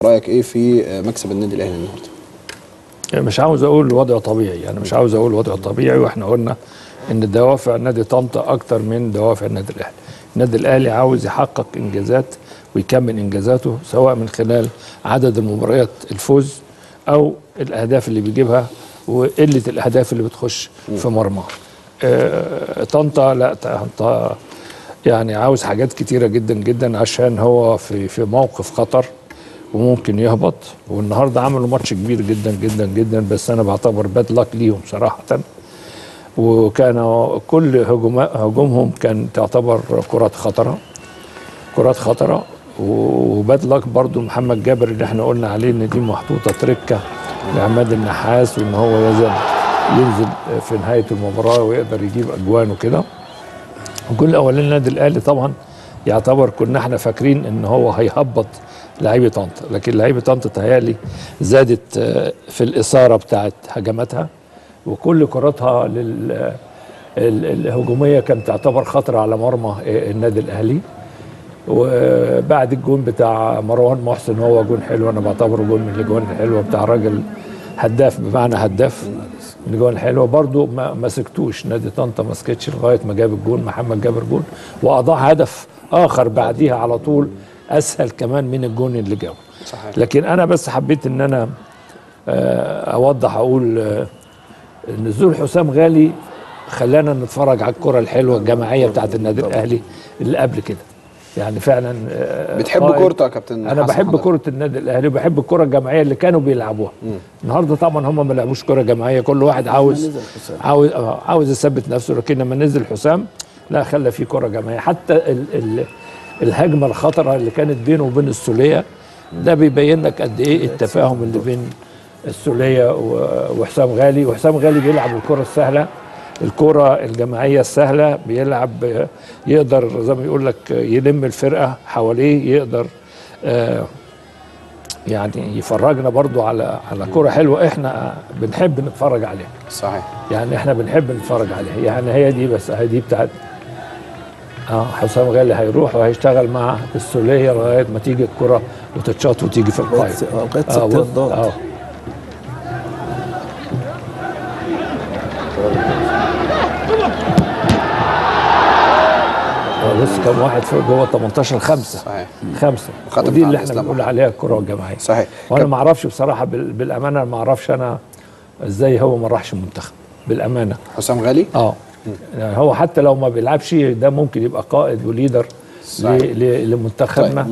رايك ايه في آه، مكسب النادي الاهلي النهارده مش عاوز اقول وضع طبيعي يعني مش عاوز اقول وضع طبيعي واحنا قلنا ان دوافع نادي طنطا اكتر من دوافع النادي الاهلي النادي الاهلي عاوز يحقق انجازات ويكمل انجازاته سواء من خلال عدد المباريات الفوز او الاهداف اللي بيجيبها وقله الاهداف اللي بتخش في مرمى آه، طنطا لا طنطا يعني عاوز حاجات كتيره جدا جدا عشان هو في في موقف خطر وممكن يهبط والنهارده عملوا ماتش كبير جدا جدا جدا بس انا بعتبر باد لك ليهم صراحه وكانوا كل هجوما- هجومهم كان تعتبر كرات خطره كرات خطره وباد لك برضو محمد جابر اللي احنا قلنا عليه ان دي محطوطه تركه لعماد النحاس وان هو ينزل ينزل في نهايه المباراه ويقدر يجيب اجوان وكده الجول الاولاني النادي الاهلي طبعا يعتبر كنا احنا فاكرين ان هو هيهبط لعيبه طنطا لكن لعيبه طنطا تهيالي زادت آه، في الاثاره بتاعت هجماتها وكل كراتها لل ال- الهجوميه كانت تعتبر خطر على مرمى آه، النادي الاهلي وبعد الجون بتاع مروان محسن هو جون حلو انا بعتبره جون من الاجوان الحلوه بتاع راجل هداف بمعنى هداف من الاجوان الحلوه برضو ما مسكتوش نادي طنطا ما سكتش لغايه ما جاب الجون محمد جابر جون واضاع هدف اخر بعديها على طول اسهل كمان من الجون اللي جابه صحيح. لكن انا بس حبيت ان انا آه، اوضح اقول آه، نزول حسام غالي خلانا نتفرج على الكره الحلوه الجماعيه بتاعت النادي الاهلي اللي قبل كده يعني فعلا آه، بتحب قائد- كورته يا كابتن انا حسن بحب حضرتك؟ كره النادي الاهلي وبحب الكره الجماعيه اللي كانوا بيلعبوها النهارده طبعا هم ما لعبوش كره جماعيه كل واحد عاوز نزل حسام. عاوز آه، عاوز يثبت نفسه لكن لما نزل حسام لا خلى في كره جماعيه حتى ال ال الهجمه الخطره اللي كانت بينه وبين السوليه ده بيبين لك قد ايه التفاهم اللي بين السوليه و- وحسام غالي وحسام غالي بيلعب الكره السهله الكرة الجماعية السهلة بيلعب آه، يقدر زي ما يقول لك آه، يلم الفرقة حواليه يقدر آه، يعني يفرجنا برضو على على كرة حلوة احنا بنحب نتفرج عليها صحيح يعني احنا بنحب نتفرج عليها يعني هي دي بس هي دي بتاعت اه حسام غالي هيروح وهيشتغل مع السوليه لغايه ما تيجي الكره وتتشاط وتيجي في القايم ست- آه، لغاية ست و- ردات. اه آه، بص كم واحد فوق جوه 18 خمسه صحيح خمسه وختم ودي مع اللي احنا الإسلام بنقول أحمد. عليها الكره الجماعيه صحيح وانا كاب- ما اعرفش بصراحه بال- بالامانه ما اعرفش انا ازاي هو ما راحش المنتخب بالامانه حسام غالي اه يعني هو حتى لو ما بيلعبش ده ممكن يبقى قائد وليدر صحيح. ل- ل- لمنتخبنا طيب